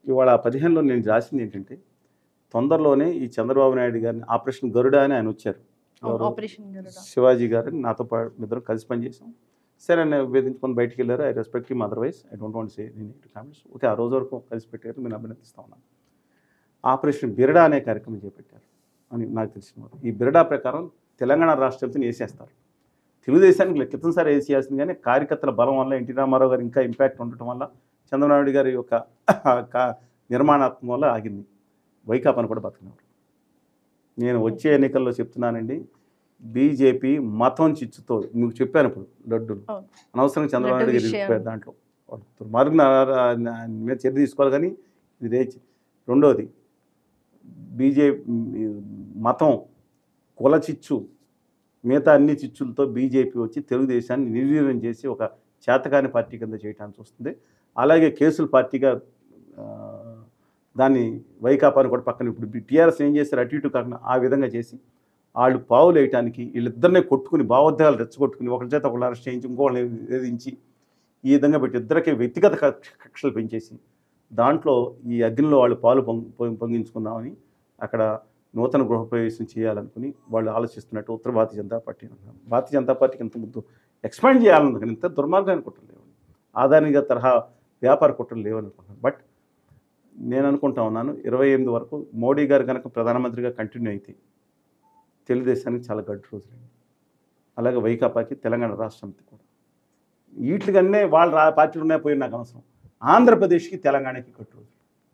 ఇవాళ పదిహేనులో నేను రాసింది ఏంటంటే తొందరలోనే ఈ చంద్రబాబు నాయుడు గారిని ఆపరేషన్ గరుడ అని ఆయన వచ్చారు ఎవరు? ఆపరేషన్ గరుడ శివాజీ గారు నాతో పాటు ఇద్దరం కలిసి పనిచేసాం సరే ఆయన వేధించుకొని బయటికి వెళ్ళారు I respect him otherwise I don't want say comments okay ఆ రోజు వరకు కలిసి పెట్టారు నేను అభినందిస్తా ఉన్నాను ఆపరేషన్ బిరడా అనే కార్యక్రమం చేపట్టారు అని నాకు తెలిసిన వారు ఈ బిరడా ప్రకారం తెలంగాణ రాష్ట్రంతో వేసేస్తారు తెలుగుదేశానికి క్రితంసారి వేసేయాల్సింది కానీ కార్యకర్తల బలం వల్ల ఎన్టీ రామారావు గారు ఇంకా ఇంపాక్ట్ ఉండటం వల్ల చంద్రబాబు నాయుడు గారి యొక్క కా- నిర్మాణాత్మకం వల్ల ఆగింది వైకాపాను కూడా బతికినారు నేను వచ్చే ఎన్నికల్లో చెప్తున్నానండి బీజేపీ మతం చిచ్చుతో మీకు చెప్పాను ఇప్పుడు లడ్డు అవును. అనవసరంగా చంద్రబాబు నాయుడు లడ్డు గారు విషయం. ఇరుక్కుపోయారు దాంట్లో వాడు దుర్మార్గుని ఆ- ఆ- ఆ- మీద చర్య తీసుకోవాలి కానీ ఇది రేచి రెండోది బీజేపీ మతం కుల చిచ్చు మిగతా అన్ని చిచ్చులతో బీజేపీ వచ్చి తెలుగుదేశాన్ని నిర్వీర్యం చేసి ఒక చేతకాని పార్టీ కింద చేయడానికి వస్తుంది అలాగే కేసుల పార్టీగా ఆ, దాన్ని వైకాపాని కూడా పక్కన ఇప్పుడు టీఆర్ఎస్ ఏం చేస్తారు అటు ఇటు కాకుండా ఆ విధంగా చేసి వాళ్ళు పావులు వేయటానికి వీళ్ళిద్దరినే కొట్టుకుని భావోద్వేగాలు రెచ్చగొట్టుకుని ఒకరి చేత ఒకళ్ళు అరెస్ట్ చేయించి ఇంకోళ్ళని వేధించి ఈ విధంగా పెట్టి ఇద్దరికి వ్యక్తిగత కక్ష- కక్షలు పెంచేసి దాంట్లో ఈ అగ్నిలో వాళ్ళు పాలు పొంగి పొంగి- పొంగించుకుందామని అక్కడ నూతన గృహప్రవేశం చేయాలనుకుని వాళ్ళు ఆలోచిస్తున్నట్టు ఉత్తర భారతీయ జనతా పార్టీ అన్నారు భారతీయ జనతా పార్టీకి ఇంత ముందు ఎక్స్పాండ్ చేయాలనుకుని ఇంత దుర్మార్గాన్ని కుట్రలు లేవు ఆదానిగా తరహా వ్యాపార కుట్రలు లేవనుకుంటున్నాను బట్ నేను అనుకుంటా ఉన్నాను ఇరవై ఎనిమిది వరకు మోడీ గారు కనుక ప్రధానమంత్రిగా కంటిన్యూ అయితే తెలుగుదేశానికి చాలా గడ్డు రోజులండి అలాగే వైకాపాకి తెలంగాణ రాష్ట్రానికి కూడా వీటికన్నే వాళ్ళ రా పార్టీలు ఉన్నాయి పోయి నాకు అవసరం ఆంధ్రప్రదేశ్కి తెలంగాణకి గడ్డు రోజులు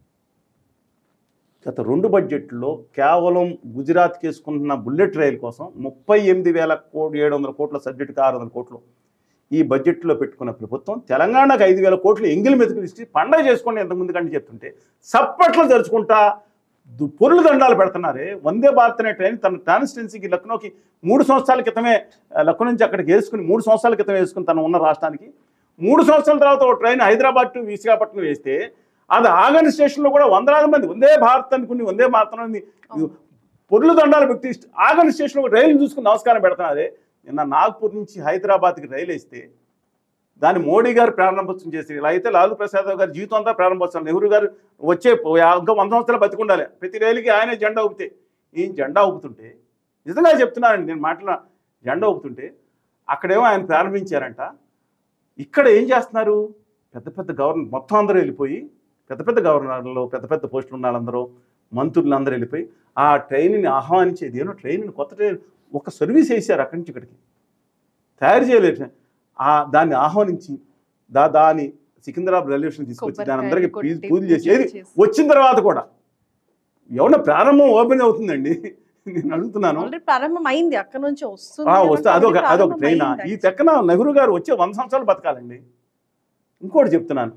గత రెండు బడ్జెట్లో కేవలం గుజరాత్కి వేసుకుంటున్న బుల్లెట్ రైలు కోసం ముప్పై ఎనిమిది వేల కోటి ఏడు వందల కోట్ల సబ్జెక్టుకి ఆరు వందల కోట్లు ఈ బడ్జెట్లో పెట్టుకున్న ప్రభుత్వం తెలంగాణకు ఐదు వేల కోట్లు ఎంగిలి మెతుకులు ఇచ్చి పండగ చేసుకోండి ఎంతమంది కంటే చెప్తుంటే సప్పట్లు జరుచుకుంటా దు- పొరులు దండాలు పెడుతున్నారే వందే భారత్ అనే ట్రైన్ తన కాన్స్టిట్యున్సీకి లక్నోకి మూడు సంవత్సరాల క్రితమే ఆ, లక్నో నుంచి అక్కడికి వేసుకుని మూడు సంవత్సరాల క్రితం వేసుకుని తను ఉన్న రాష్ట్రానికి మూడు సంవత్సరాల తర్వాత ఒక ట్రైన్ హైదరాబాద్ టు విశాఖపట్నం వేస్తే అది ఆగని స్టేషన్లో కూడా వందలాది మంది వందే భారత్ అనుకుని వందే భారత్ అని పొరులు దండాలు పెట్టి ఆగని స్టేషన్లో ఒక రైలు చూసుకుని నమస్కారం పెడుతున్నారే నిన్న నాగ్పూర్ నుంచి హైదరాబాద్కి రైలు వేస్తే దాన్ని మోడీ గారు ప్రారంభోత్సవం చేసి ఇలా అయితే లాలూ ప్రసాద్ గారి జీవితం అంతా ప్రారంభోత్సవం నెహ్రూ గారు వచ్చే పో- ఇంకా వంద సంవత్సరాలు బతికుండాలి ప్రతి రైలుకి ఆయనే జెండా ఊపితే ఈ జెండా ఊపుతుంటే నిజంగా చెప్తున్నానండి నేను మాటల జెండా ఊపుతుంటే అక్కడేమో ఆయన ప్రారంభించారంట ఇక్కడ ఏం చేస్తున్నారు పెద్ద పెద్ద గవర్నర్ మొత్తం అందరూ వెళ్ళిపోయి పెద్ద పెద్ద గవర్నర్లు పెద్ద పెద్ద పోస్టులు ఉన్న వాళ్ళందరూ మంత్రులు అందరూ వెళ్ళిపోయి ఆ ట్రైన్ని ఆహ్వానించేది ఏమో ట్రైన్ కొత్త ట్రైన్ ఒక సర్వీస్ వేసారు అక్కడి నుంచి ఇక్కడికి తయారు చేయలేదు ఆ దాన్ని ఆహ్వానించి దా దాని సికింద్రాబాద్ రైల్వే స్టేషన్ తీసుకొచ్చి దాని కొబ్బరికాయలు అందరికీ కొట్టి పూజ- పూజ చేసి పూజలు ఏది చేసి. వచ్చిన తర్వాత కూడా ఎవరన్నా ప్రారంభం ఓపెన్ అవుతుందండి నేను అడుగుతున్నాను ఆల్రెడీ ప్రారంభం అయింది అక్కడ నుంచి వస్తుంది ఆ, కాబట్టి వస్తే అదొక already అదొక ప్రారంభం ట్రైన్ అయింది ఈ actually. తెక్కన నెహ్రూ గారు వచ్చే వంద సంవత్సరాలు బతకాలండి ఇంకోటి చెప్తున్నాను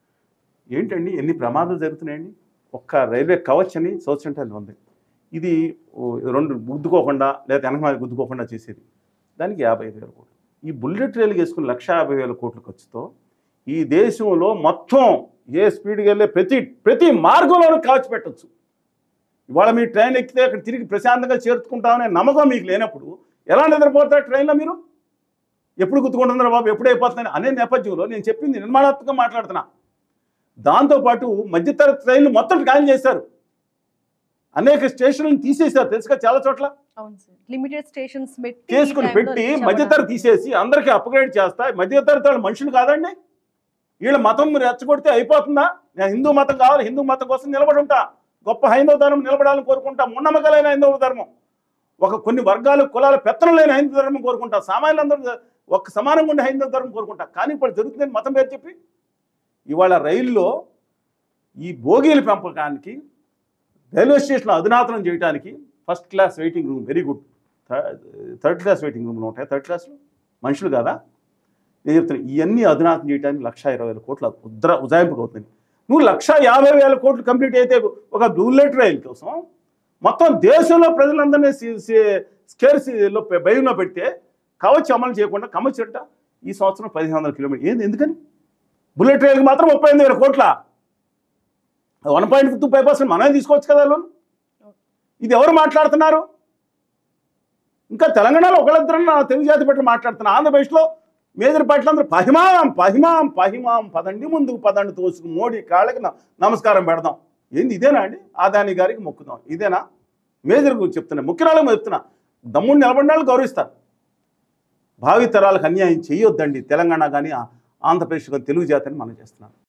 ఏంటండి ఎన్ని ప్రమాదాలు జరుగుతున్నాయండి ఒక్క రైల్వే కవచ్ అని సౌత్ సెంట్రల్ ఉంది ఇది ఓ రెండు గుద్దుకోకుండా లేదా వెనక గుద్దుకోకుండా చేసేది దానికి యాభై ఐదు వేల కోట్లు ఈ బుల్లెట్ రైలు వేసుకుని లక్ష యాభై వేల కోట్ల ఖర్చుతో ఈ దేశంలో మొత్తం ఏ స్పీడ్కి వెళ్ళే ప్రతి ప్రతి మార్గంలోనూ కవచ్ పెట్టచ్చు ఇవాళ మీ ట్రైన్ ఎక్కితే అక్కడ తిరిగి ప్రశాంతంగా చేరుకుంటామనే నమ్మకం మీకు లేనప్పుడు ఎలా నిద్రపోతారు ట్రైన్లో మీరు ఎప్పుడు గుర్తుకుంటున్నారు బాబు ఎప్పుడు అయిపోతుందని అనే నేపథ్యంలో నేను చెప్పింది నిర్మాణాత్మకంగా మాట్లాడుతున్నా దాంతోపాటు మధ్యతరగతి ట్రైన్లు మొత్తం ఖాళీ చేశారు అనేక స్టేషన్లను తీసేశారు తెలుసుగా చాలా చోట్ల అవును సార్ లిమిటెడ్ స్టేషన్స్ పెట్టి ఈ చేసుకుని time లో పెట్టి reach మధ్యతరగతి అవ్వడానికి. తీసేసి అందరికీ అప్గ్రేడ్ చేస్తా మధ్యతరగతి వాళ్ళు మనుషులు కాదండి వీళ్ళ మతం మీరు రెచ్చగొడితే అయిపోతుందా నేను హిందూ మతం కావాలి హిందూ మతం కోసం నిలబడి ఉంటా గొప్ప హైందవ ధర్మం నిలబడాలని కోరుకుంటా మున్నమ్మకలైన హైందవ ధర్మం ఒక కొన్ని వర్గాలు కులాల పెత్తనం లేని హైందవ ధర్మం కోరుకుంటా సామాన్యులందరూ ఒక సమానంగా ఉండే హైందవ ధర్మం కోరుకుంటా కానీ ఇప్పుడు జరుగుతుందని మతం పేరు చెప్పి ఇవాళ రైల్లో ఈ భోగీల పెంపకానికి రైల్వే స్టేషన్లో అధునాతనం చేయడానికి first class waiting room very good third class waiting రూమ్లు ఉంటాయి థర్డ్ క్లాస్లో మనుషులు కాదా నేను చెప్తాను ఇవన్నీ అధునాతనం చేయడానికి లక్ష ఇరవై వేల కోట్ల ఉద్ర ఉజాయింపుగా అవుతుంది నువ్వు లక్ష యాభై వేల కోట్లు కంప్లీట్ అయితే ఒక బుల్లెట్ రైల్ కోసం మొత్తం దేశంలో ప్రజలందరినీ స్కేర్సీలో భయంలో పెడితే కవచ్ అమలు చేయకుండా కమచట ఈ సంవత్సరం పదిహేను వందల కిలోమీటర్ ఏంది ఎందుకని బుల్లెట్ రైల్కి మాత్రం ముప్పై ఎనిమిది వేల కోట్ల one point two five percent మనమే తీసుకోవచ్చు కదా లోన్ ఇది ఎవరు మాట్లాడుతున్నారు ఇంకా తెలంగాణలో ఒకళ్ళిద్దరు తెలుగు జాతి పట్ల మాట్లాడుతున్నారు ఆంధ్రప్రదేశ్లో మేజర్ పార్టీలు అందరూ పహిమాం పహిమాం పహిమాం పదండి ముందుకు పదండి తోసుకు మోడీ కాళ్ళకి న- నమస్కారం పెడదాం ఏంది ఇదేనా అండి ఆదాని గారికి మొక్కుదాం ఇదేనా మేజర్ గురించి చెప్తున్నా ముఖ్యరాళ్ళకి చెప్తున్నా దమ్ముడు నిలబడిన వాళ్ళు గౌరవిస్తారు భావి తరాలకు అన్యాయం చేయొద్దండి తెలంగాణ కానీ ఆంధ్రప్రదేశ్ కానీ తెలుగు జాతిని మనం చేస్తున్నాం